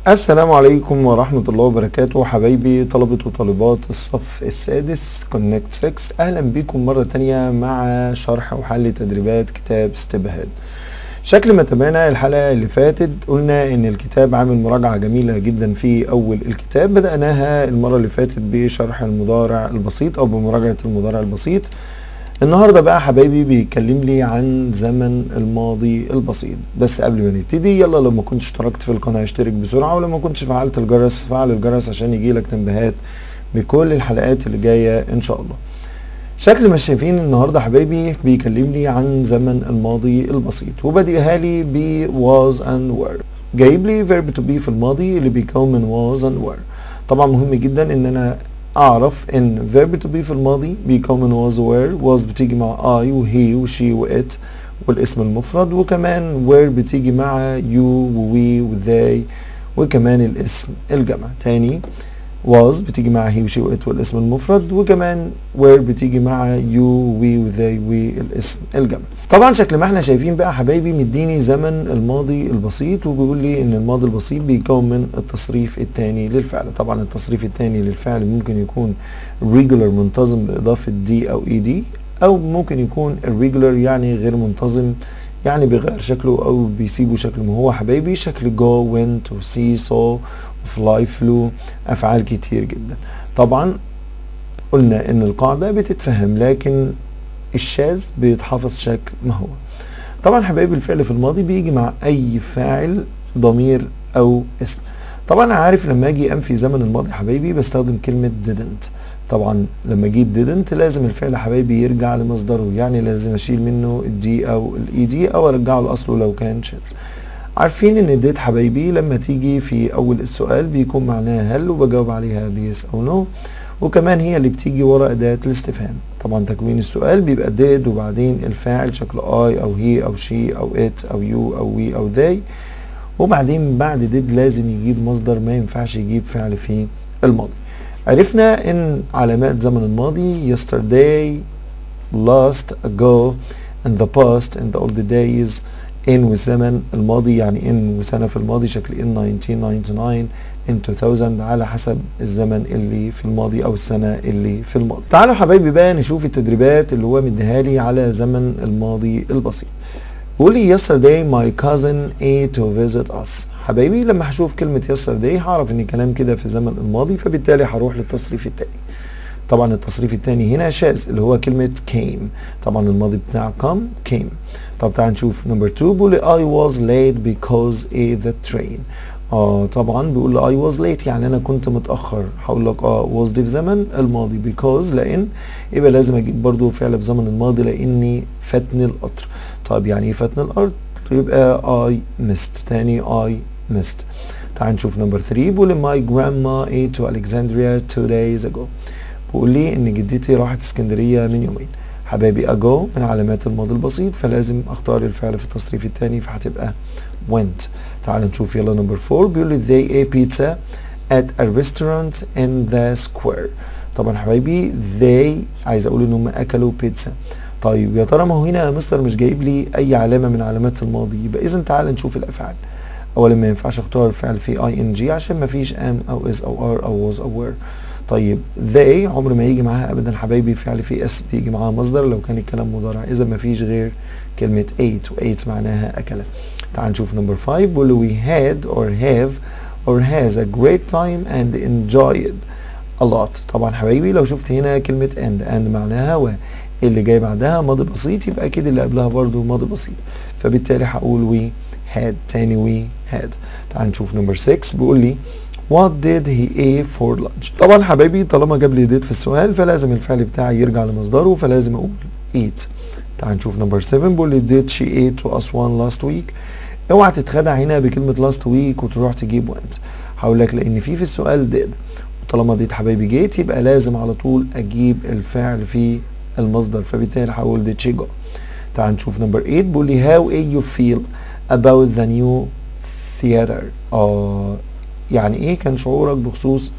السلام عليكم ورحمة الله وبركاته حبايبي طلبة وطالبات الصف السادس كونكت 6 أهلا بكم مرة تانية مع شرح وحل تدريبات كتاب ستيب هيد شكل ما تابعنا الحلقة اللي فاتت قلنا ان الكتاب عامل مراجعة جميلة جدا في اول الكتاب بدأناها المرة اللي فاتت بشرح المضارع البسيط او بمراجعة المضارع البسيط النهاردة بقى حبايبي بيتكلم لي عن زمن الماضي البسيط بس قبل ما نبتدي يلا لو ما كنتش اشتركت في القناة اشترك بسرعة ولو ما كنتش فعلت الجرس فعل الجرس عشان يجيلك تنبيهات بكل الحلقات اللي جاية ان شاء الله شكل ما شايفين النهارده حبايبي بيكلمني عن زمن الماضي البسيط وبديها لي ب was and were جايب لي verb to be في الماضي اللي بيكون من was and were طبعا مهم جدا ان انا اعرف ان verb to be في الماضي بيكون من was و were was بتيجي مع I و he و she و it والاسم المفرد وكمان were بتيجي مع you و we و they وكمان الاسم الجمع تاني was بتيجي مع he وشي وات والاسم المفرد وكمان where بتيجي مع you we وthey والاسم الجمع طبعا شكل ما احنا شايفين بقى حبايبي مديني زمن الماضي البسيط وبيقول لي ان الماضي البسيط بيكون من التصريف الثاني للفعل طبعا التصريف الثاني للفعل ممكن يكون regular منتظم باضافه دي او ed او ممكن يكون irregular يعني غير منتظم يعني بيغير شكله او بيسيبه شكل ما هو حبايبي شكل go went و see saw fly flew افعال كتير جدا طبعا قلنا ان القاعده بتتفهم لكن الشاذ بيتحفظ شكل ما هو طبعا حبايبي الفعل في الماضي بيجي مع اي فاعل ضمير او اسم طبعا عارف لما اجي انفي زمن الماضي حبايبي بستخدم كلمه didn't طبعا لما اجيب didn't لازم الفعل حبايبي يرجع لمصدره يعني لازم اشيل منه الدي او الاي دي او ارجعه لاصله لو كان شاذ عارفين ان ديت حبايبي لما تيجي في اول السؤال بيكون معناها هل وبجاوب عليها بيس او نو وكمان هي اللي بتيجي ورا اداة الاستفهام طبعا تكوين السؤال بيبقى ديد وبعدين الفاعل شكله اي او هي او شي او ات او يو او وي او ذي وبعدين بعد ديد لازم يجيب مصدر ما ينفعش يجيب فعل في الماضي عرفنا ان علامات زمن الماضي yesterday last ago in the past in the old days in والزمن الماضي يعني in وسنة في الماضي شكل in 1999 in 2000 على حسب الزمن اللي في الماضي او السنة اللي في الماضي تعالوا حبايبي بقى نشوف التدريبات اللي هو مديها لي على زمن الماضي البسيط بيقول لي yesterday my cousin ate to visit us حبايبي لما هشوف كلمة yesterday هعرف ان كلام كده في زمن الماضي فبالتالي هروح للتصريف التاني طبعا التصريف الثاني هنا شاذ اللي هو كلمة came طبعا الماضي بتاع come came طب تعال نشوف نمبر 2 بيقول لي I was late because a the train اه طبعا بيقول لي I was late يعني انا كنت متأخر هقول لك اه was دي في زمن الماضي because لان يبقى لازم اجيب برضو فعل في زمن الماضي لاني فاتني القطر طب يعني ايه فاتني القطر يبقى I missed تاني I missed تعال نشوف نمبر 3 بيقول لي my grandma ate to Alexandria two days ago بيقول لي ان جدتي راحت اسكندريه من يومين حبايبي اجو من علامات الماضي البسيط فلازم اختار الفعل في التصريف الثاني فهتبقى went تعال نشوف يلا نمبر 4 بيقول لي they ate pizza at a restaurant in the square طبعا حبايبي they عايز اقول ان هم اكلوا بيتزا طيب يا ترى ما هو هنا يا مستر مش جايب لي اي علامه من علامات الماضي يبقى اذا تعال نشوف الافعال اولا ما ينفعش اختار الفعل في اي ان جي عشان ما فيش ام او اس او ار او was او were طيب they عمر ما يجي معاها ابدا حبايبي فعل في اس بيجي معاها مصدر لو كان الكلام مضارع اذا ما فيش غير كلمه ate و ate معناها اكل تعال نشوف نمبر 5 بيقول we had or have or has a great time and enjoyed a lot طبعا حبايبي لو شفت هنا كلمه and and معناها و اللي جاي بعدها ماضي بسيط يبقى اكيد اللي قبلها برضو ماضي بسيط فبالتالي هقول we had تاني we had تعال نشوف نمبر 6 بيقول لي What did he eat for lunch؟ طبعا حبايبي طالما جاب لي did في السؤال فلازم الفعل بتاعي يرجع لمصدره فلازم اقول eat. تعال نشوف نمبر 7 بيقول لي did she eat to Aswan last week؟ اوعى تتخدع هنا بكلمة last week وتروح تجيب went. هقول لك لأن في في السؤال did وطالما did حبايبي جيت يبقى لازم على طول أجيب الفعل في المصدر فبالتالي هقول did she go. تعال نشوف نمبر 8 بيقول لي how you feel about the new theater؟ اه يعني ايه كان شعورك بخصوص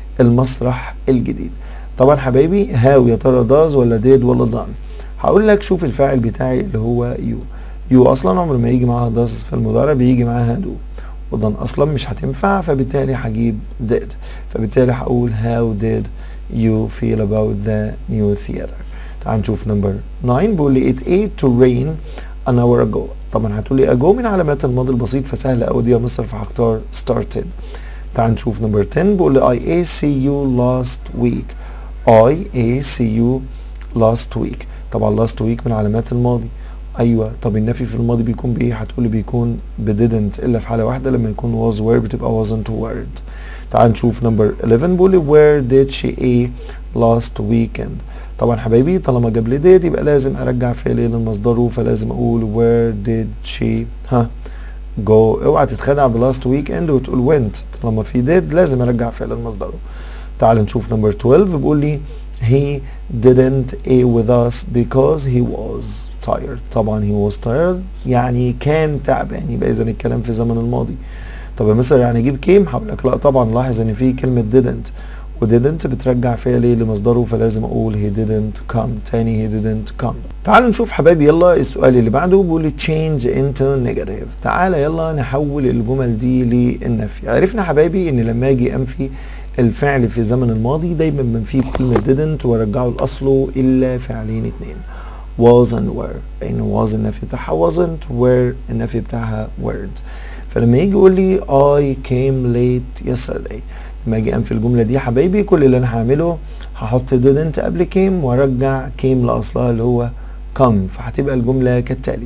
المسرح الجديد طبعا حبايبي هاو يا ترى داز ولا ديد ولا دان هقول لك شوف الفاعل بتاعي اللي هو يو يو اصلا عمر ما يجي معاها داز في المضارع بيجي معاها دو ودان اصلا مش هتنفع فبالتالي هجيب did فبالتالي هقول how did you feel about the new theater تعال نشوف نمبر 9 بيقول لي it ate to rain an hour ago طبعا هتقول لي ago من علامات الماضي البسيط فسهله قوي دي يا مصر فهختار started تعال نشوف نمبر 10 بيقول لي I A see you last week I A see you last week طبعا last week من علامات الماضي ايوه طب النفي في الماضي بيكون بايه هتقولي بيكون ب didn't الا في حاله واحده لما يكون was were بتبقى wasn't word تعال نشوف نمبر 11 بيقول لي where did she a last weekend طبعا حبايبي طالما جاب لي did يبقى لازم ارجع فعل لمصدره فلازم اقول where did she ها go اوعى تتخدع ب last weekend وتقول went طالما في did لازم ارجع فعل لمصدره تعال نشوف نمبر 12 بيقول لي he didn't a with us because he was tired طبعا he was tired يعني كان تعبان يبقى اذا الكلام في الزمن الماضي طب يا مستر يعني اجيب كيم هقول لك لا طبعا لاحظ ان في كلمه didn't و didn't بترجع فعل ايه لمصدره فلازم اقول he didn't come تاني he didn't come تعالوا نشوف حبايبي يلا السؤال اللي بعده بيقول لي change into negative تعالى يلا نحول الجمل دي للنفي عرفنا حبايبي ان لما اجي انفي الفعل في الزمن الماضي دايما بنفيه بكلمة didn't وارجعه لأصله إلا فعلين اتنين was and were لأن was النفي بتاعها wasn't were النفي بتاعها weren't فلما يجي يقول لي I came late yesterday لما اجي انفي الجملة دي يا حبايبي كل اللي انا هعمله هحط didn't قبل came وارجع came لأصلها اللي هو come فهتبقى الجملة كالتالي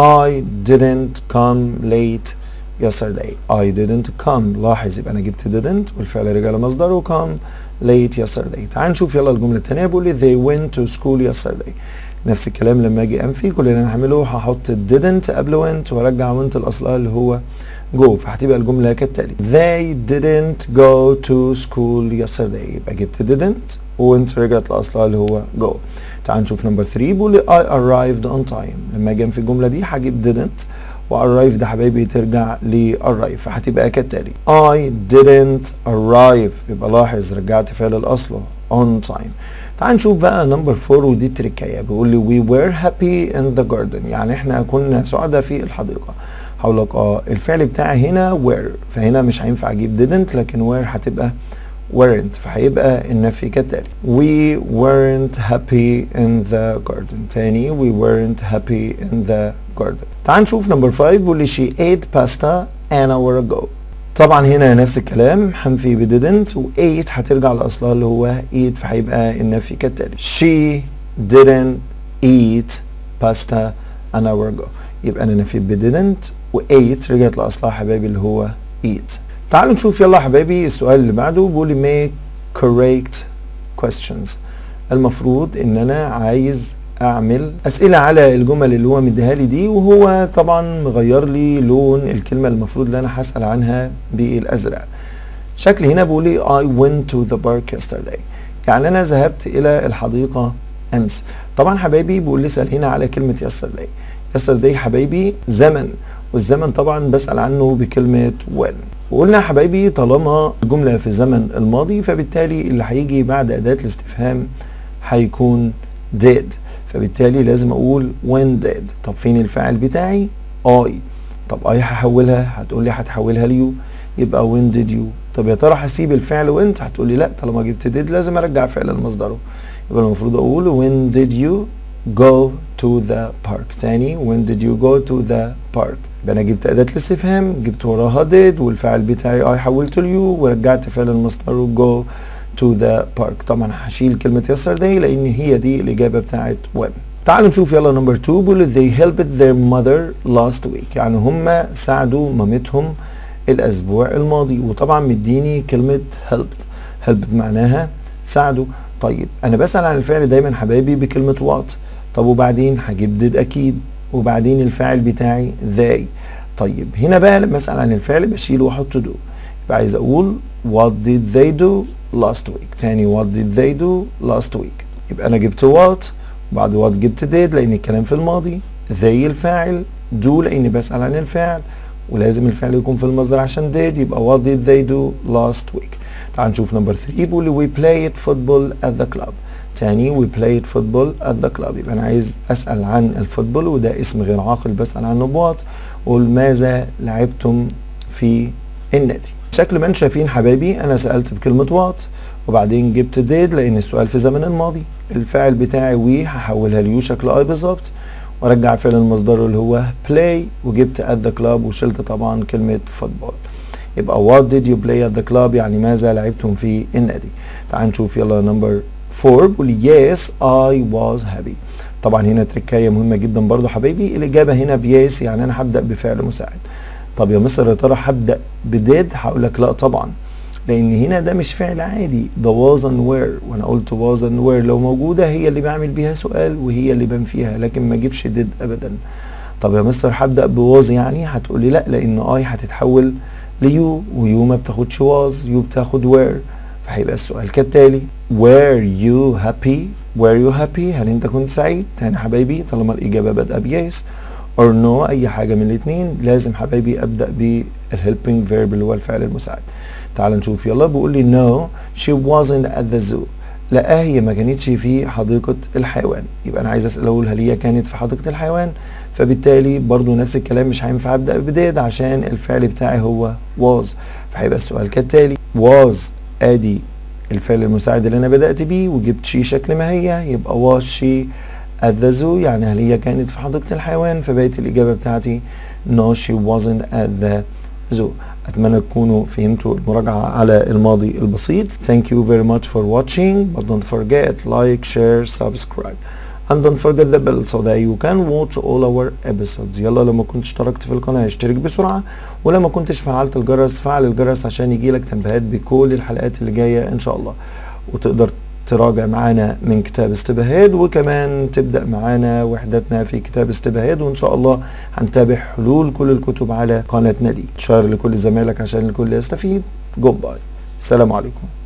I didn't come late yesterday I didn't come لاحظ يبقى انا جبت didn't والفعل رجع لمصدره come late yesterday تعال نشوف يلا الجملة التانية بيقول لي they went to school yesterday نفس الكلام لما اجي انفي كل اللي انا هعمله هحط didn't قبل went وارجع went لاصلها اللي هو go فهتبقى الجملة كالتالي they didn't go to school yesterday يبقى جبت didn't وانت رجعت لاصلها اللي هو go تعال نشوف نمبر 3 بيقول لي I arrived on time لما اجي انفي الجملة دي هجيب didn't وarrive ده حبايبي ترجع لarrive فهتبقى كالتالي I didn't arrive يبقى لاحظ رجعت فعل الاصل on time تعال نشوف بقى نمبر 4 ودي تركايه بيقول لي we were happy in the garden يعني احنا كنا سعداء في الحديقه هقول لك اه الفعل بتاعي هنا were فهنا مش هينفع اجيب didn't لكن were هتبقى weren't فهيبقى النفي كالتالي we weren't happy in the garden تاني we weren't happy in the garden تعال نشوف نمبر 5 بيقول لي she ate pasta an hour ago طبعا هنا نفس الكلام هنفي ب didn't و ate هترجع لاصلها اللي هو eat فهيبقى النفي كالتالي she didn't eat pasta an hour ago يبقى انا نفيت ب didn't و ate رجعت لاصلها حبايبي اللي هو eat تعالوا نشوف يلا يا حبايبي السؤال اللي بعده بيقول لي make correct questions المفروض ان انا عايز اعمل اسئله على الجمل اللي هو مديها لي دي وهو طبعا مغير لي لون الكلمه المفروض اللي انا هسال عنها بالازرق شكل هنا بيقول لي I went to the park yesterday يعني انا ذهبت الى الحديقه امس طبعا حبايبي بيقول لي اسال هنا على كلمه yesterday yesterday حبايبي زمن والزمن طبعا بسال عنه بكلمه when وقلنا يا حبايبي طالما الجمله في الزمن الماضي فبالتالي اللي هيجي بعد اداه الاستفهام هيكون did فبالتالي لازم اقول when did طب فين الفاعل بتاعي I طب I هحولها هتقول لي هتحولها ليو يبقى when did you طب يا ترى هسيب الفعل وانت هتقول لي لا طالما جبت did لازم ارجع فعل لمصدره يبقى المفروض اقول when did you go to the park تاني when did you go to the park يبقى انا جبت اداه الاستفهام جبت وراها did والفعل بتاعي I حولته ليو ورجعت فعل المصدر go to the park طبعا هشيل كلمة yesterday لأن هي دي الإجابة بتاعت when تعالوا نشوف يلا نمبر 2 بيقول they helped their mother last week يعني هم ساعدوا مامتهم الأسبوع الماضي وطبعا مديني كلمة helped helped معناها ساعدوا طيب أنا بسأل عن الفعل دايما حبايبي بكلمة what طب وبعدين هجيب did أكيد وبعدين الفاعل بتاعي they طيب هنا بقى لما أسأل عن الفعل بشيل وأحط do يبقى عايز أقول what did they do last week تاني what did they do last week يبقى انا جبت what وبعد what جبت did لان الكلام في الماضي they الفاعل do لاني بسأل عن الفعل ولازم الفعل يكون في المصدر عشان did يبقى what did they do last week تعال نشوف نمبر 3 بيقول لي we played football at the club تاني we played football at the club يبقى انا عايز اسال عن الفوتبول وده اسم غير عاقل بسال عنه بوات قول ماذا لعبتم في النادي شكل ما انتم شايفين حبايبي انا سالت بكلمه وات وبعدين جبت ديد لان السؤال في زمن الماضي الفاعل بتاعي وي هحولها ليو شكل اي بالظبط وارجع فعل المصدر اللي هو play وجبت at the club وشلت طبعا كلمه فوتبول يبقى what did you play at the club يعني ماذا لعبتم في النادي تعال نشوف يلا نمبر 4 بيقول yes I was happy طبعا هنا تركايه مهمه جدا برضو حبايبي الاجابه هنا بيس يعني انا هبدا بفعل مساعد طب يا مستر يا ترى هبدا بديد هقول لك لا طبعا لان هنا ده مش فعل عادي ده was and were وانا قلت was and were لو موجوده هي اللي بعمل بيها سؤال وهي اللي بنفيها لكن ما اجيبش did ابدا طب يا مستر هبدا بواز يعني هتقولي لا لان اي هتتحول ليو ويو ما بتاخدش was يو بتاخد were فهيبقى السؤال كالتالي were you happy were you happy هل انت كنت سعيد تاني حبايبي طالما الاجابه بادئه بيس or no اي حاجه من الاثنين لازم حبايبي ابدا بالهيلبينج فيرب اللي هو الفعل المساعد تعال نشوف يلا بيقول لي no she wasn't at the zoo لا هي ما كانتش في حديقة الحيوان يبقى أنا عايز أسأل أقول هل هي كانت في حديقة الحيوان فبالتالي برضو نفس الكلام مش هينفع أبدأ بديد عشان الفعل بتاعي هو was فهيبقى السؤال كالتالي was أدي الفعل المساعد اللي أنا بدأت بيه وجبت شي شكل ما هي يبقى was she at the zoo يعني هل هي كانت في حديقة الحيوان فبقت الإجابة بتاعتي no she wasn't at the zoo أتمنى تكونوا فهمتوا المراجعة على الماضي البسيط Thank you very much for watching but don't forget like, share, subscribe and don't forget the bell so that you can watch all our episodes يلا لما كنت اشتركت في القناة اشترك بسرعة ولما كنتش فعلت الجرس فعل الجرس عشان يجيلك تنبيهات بكل الحلقات اللي جاية ان شاء الله وتقدر تراجع معانا من كتاب استبهاد وكمان تبدأ معانا وحدتنا في كتاب استبهاد وإن شاء الله هنتابع حلول كل الكتب على قناتنا دي شير لكل زمايلك عشان الكل يستفيد جود باي السلام عليكم